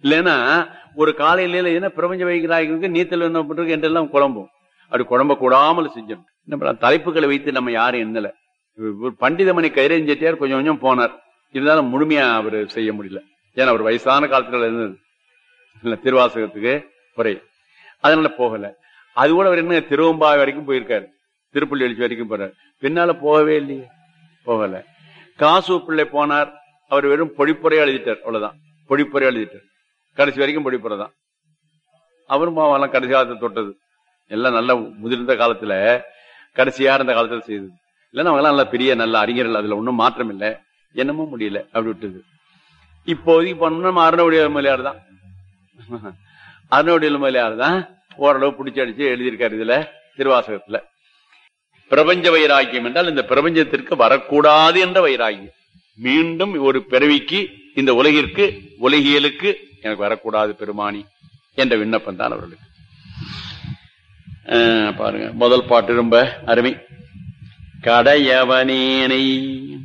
இல்லைன்னா ஒரு காலையில என்ன பிரபஞ்ச வைக்கிறாய்களுக்கு நீத்தல் என்ன பண்றது என்றெல்லாம் குழம்பும் அப்படி குழம்ப கூடாமல் செஞ்சிடும் என்ன பண்ணலாம்? தலைப்புகளை வைத்து நம்ம யாரும் எண்ணல ஒரு பண்டிதமணி கைரேன் செட்டியார் கொஞ்சம் கொஞ்சம் போனார் இருந்தாலும் முழுமையா அவர் செய்ய முடியல ஏன்னா அவர் வயசான காலத்துல இருந்தது இல்ல திருவாசகத்துக்கு குறை அதனால போகல அது கூட அவர் என்ன திருவம்பாவை வரைக்கும் போயிருக்காரு திருப்பள்ளி எழுச்சி வரைக்கும் போறார் பின்னால போகவே இல்லையே போகல காசு பிள்ளை போனார் அவர் வெறும் பொழிப்புரையா எழுதிட்டார் அவ்வளவுதான் பொழிப்புரையா எழுதிட்டார் கடைசி வரைக்கும் பொழிப்புரை தான் அவரும் பாவம் கடைசி காலத்தை தொட்டது எல்லாம் நல்ல முதிர்ந்த காலத்துல கடைசியா இருந்த காலத்துல செய்தது இல்லைன்னா அவங்க நல்ல பெரிய நல்ல அறிஞர்கள் அதுல ஒன்றும் மாற்றம் இல்லை என்னமோ முடியல அப்படி விட்டது இப்போதைக்கு பண்ணோம்னா நம்ம அருணவுடைய மலையார் தான் அருணவுடைய மலையார் தான் ஓரளவு பிடிச்சி அடிச்சு எழுதியிருக்காரு இதுல திருவாசகத்துல பிரபஞ்ச வைராக்கியம் என்றால் இந்த பிரபஞ்சத்திற்கு வரக்கூடாது என்ற வைராக்கியம் மீண்டும் ஒரு பிறவிக்கு இந்த உலகிற்கு உலகியலுக்கு எனக்கு வரக்கூடாது பெருமானி என்ற விண்ணப்பம் தான் அவர்களுக்கு அஹ் பாருங்க முதல் பாட்டு ரொம்ப அருமை கடையவனேனை